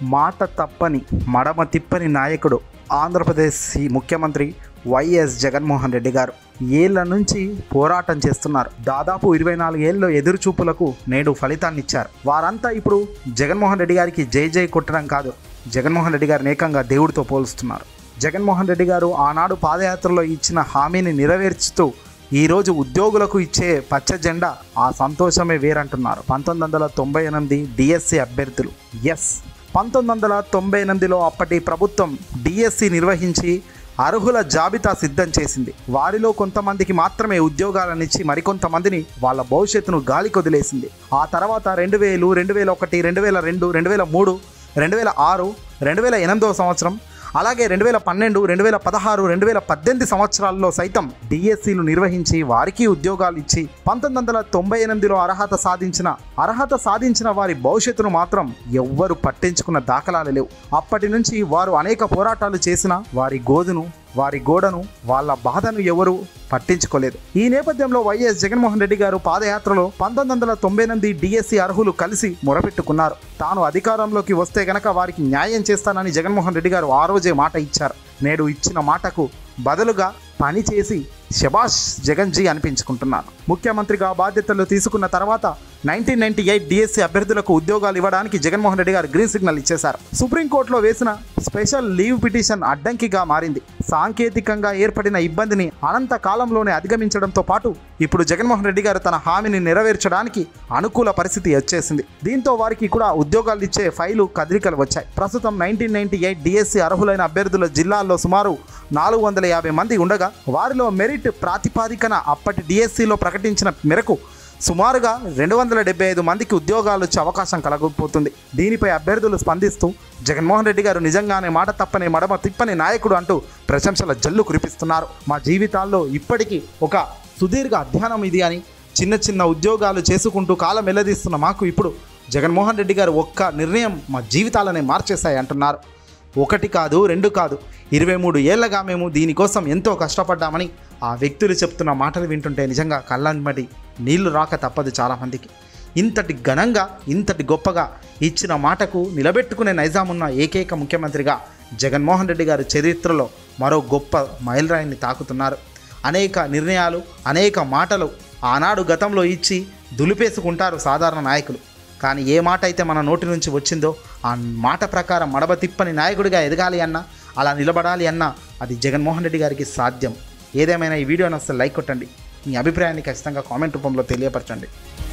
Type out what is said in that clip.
మాట తప్పని మడమ తిప్పని నాయకుడు ఆంధ్రప్రదేశ్ ఈ ముఖ్యమంత్రి వైఎస్ జగన్మోహన్ రెడ్డి గారు ఏళ్ల నుంచి పోరాటం చేస్తున్నారు దాదాపు ఇరవై నాలుగేళ్ళు ఎదురుచూపులకు నేడు ఫలితాన్ని ఇచ్చారు వారంతా ఇప్పుడు జగన్మోహన్ రెడ్డి గారికి జై జై కొట్టడం కాదు జగన్మోహన్ రెడ్డి గారిని ఏకంగా దేవుడితో పోలుస్తున్నారు జగన్మోహన్ రెడ్డి గారు ఆనాడు పాదయాత్రలో ఇచ్చిన హామీని నెరవేర్చుతూ ఈరోజు ఉద్యోగులకు ఇచ్చే పచ్చ జెండా ఆ సంతోషమే వేరంటున్నారు పంతొమ్మిది వందల తొంభై ఎనిమిది డిఎస్సి అభ్యర్థులు ఎస్ పంతొమ్మిది వందల తొంభై ఎనిమిదిలో అప్పటి ప్రభుత్వం డిఎస్సి నిర్వహించి అర్హుల జాబితా సిద్ధం చేసింది వారిలో కొంతమందికి మాత్రమే ఉద్యోగాలనిచ్చి మరికొంతమందిని వాళ్ళ భవిష్యత్తును గాలికి వదిలేసింది ఆ తర్వాత రెండు వేలు రెండు వేల ఒకటి రెండు వేల రెండు రెండు వేల మూడు రెండు వేల ఆరు రెండు వేల ఎనిమిదవ సంవత్సరం అలాగే రెండు వేల పన్నెండు రెండు వేల పదహారు రెండు వేల పద్దెనిమిది సంవత్సరాల్లో సైతం డిఎస్సీలు నిర్వహించి వారికి ఉద్యోగాలు ఇచ్చి పంతొమ్మిది వందల తొంభై ఎనిమిదిలో అర్హత సాధించిన అర్హత సాధించిన వారి భవిష్యత్తును మాత్రం ఎవ్వరు పట్టించుకున్న దాఖలాలు లేవు అప్పటి నుంచి వారు అనేక పోరాటాలు చేసిన వారి గోదును వారి గోడను వాళ్ళ బాధను ఎవరు పట్టించుకోలేదు ఈ నేపథ్యంలో వైఎస్ జగన్మోహన్ రెడ్డి గారు పాదయాత్రలో పంతొమ్మిది వందల తొంభై ఎనిమిది డిఎస్సి అర్హులు కలిసి మొరపెట్టుకున్నారు తాను అధికారంలోకి వస్తే గనక వారికి న్యాయం చేస్తానని జగన్మోహన్ రెడ్డి గారు ఆ రోజే మాట ఇచ్చారు నేడు ఇచ్చిన మాటకు బదులుగా పని చేసి శబాష్ జగన్జీ అనిపించుకుంటున్నారు ముఖ్యమంత్రిగా బాధ్యతలు తీసుకున్న తర్వాత నైన్టీన్ నైన్టీ ఎయిట్ డిఎస్సి అభ్యర్థులకు ఉద్యోగాలు ఇవ్వడానికి జగన్మోహన్ రెడ్డి గారు గ్రీన్ సిగ్నల్ ఇచ్చేశారు సుప్రీంకోర్టులో వేసిన స్పెషల్ లీవ్ పిటిషన్ అడ్డంకిగా మారింది సాంకేతికంగా ఏర్పడిన ఇబ్బందిని అనంత కాలంలోనే అధిగమించడంతో పాటు ఇప్పుడు జగన్మోహన్ రెడ్డి గారు తన హామీని నెరవేర్చడానికి అనుకూల పరిస్థితి వచ్చేసింది దీంతో వారికి కూడా ఉద్యోగాలు ఇచ్చే ఫైలు కదలికలు వచ్చాయి ప్రస్తుతం నైన్టీన్ నైన్టీ ఎయిట్ డిఎస్సి అర్హులైన అభ్యర్థుల జిల్లాల్లో సుమారు నాలుగు వందల యాభై మంది ఉండగా వారిలో మెరిట్ ప్రాతిపాదికన అప్పటి డిఎస్సిలో ప్రకటించిన మేరకు సుమారుగా రెండు వందల డెబ్బై ఐదు మందికి ఉద్యోగాలు వచ్చే అవకాశం కలగకపోతుంది దీనిపై అభ్యర్థులు స్పందిస్తూ జగన్మోహన్ రెడ్డి గారు నిజంగానే మాట తప్పని మడమ తిప్పని నాయకుడు అంటూ ప్రశంసల జల్లు కురిపిస్తున్నారు మా జీవితాల్లో ఇప్పటికీ ఒక సుదీర్ఘ అధ్యయనం ఇది అని చిన్న చిన్న ఉద్యోగాలు చేసుకుంటూ కాలం వెల్లదీస్తున్న మాకు ఇప్పుడు జగన్మోహన్ రెడ్డి గారు ఒక్క నిర్ణయం మా జీవితాలనే మార్చేశాయి అంటున్నారు ఒకటి కాదు రెండు కాదు ఇరవై మూడు ఏళ్ళగా మేము దీనికోసం ఎంతో కష్టపడ్డామని ఆ వ్యక్తులు చెప్తున్న మాటలు వింటుంటే నిజంగా కళ్ళంబడి నీళ్లు రాక తప్పదు చాలామందికి ఇంతటి ఘనంగా ఇంతటి గొప్పగా ఇచ్చిన మాటకు నిలబెట్టుకునే నైజాం ఉన్న ఏకైక ముఖ్యమంత్రిగా జగన్మోహన్ రెడ్డి గారి చరిత్రలో మరో గొప్ప మైలురాయిని తాకుతున్నారు అనేక నిర్ణయాలు అనేక మాటలు ఆనాడు గతంలో ఇచ్చి దులిపేసుకుంటారు సాధారణ నాయకులు కానీ ఏ మాట అయితే మన నోటి నుంచి వచ్చిందో ఆ మాట ప్రకారం మడబ తిప్పని నాయకుడిగా ఎదగాలి అన్నా అలా నిలబడాలి అన్నా అది జగన్మోహన్ రెడ్డి గారికి సాధ్యం ఏదేమైనా ఈ వీడియోని అసలు లైక్ కొట్టండి మీ అభిప్రాయాన్ని ఖచ్చితంగా కామెంట్ రూపంలో తెలియపరచండి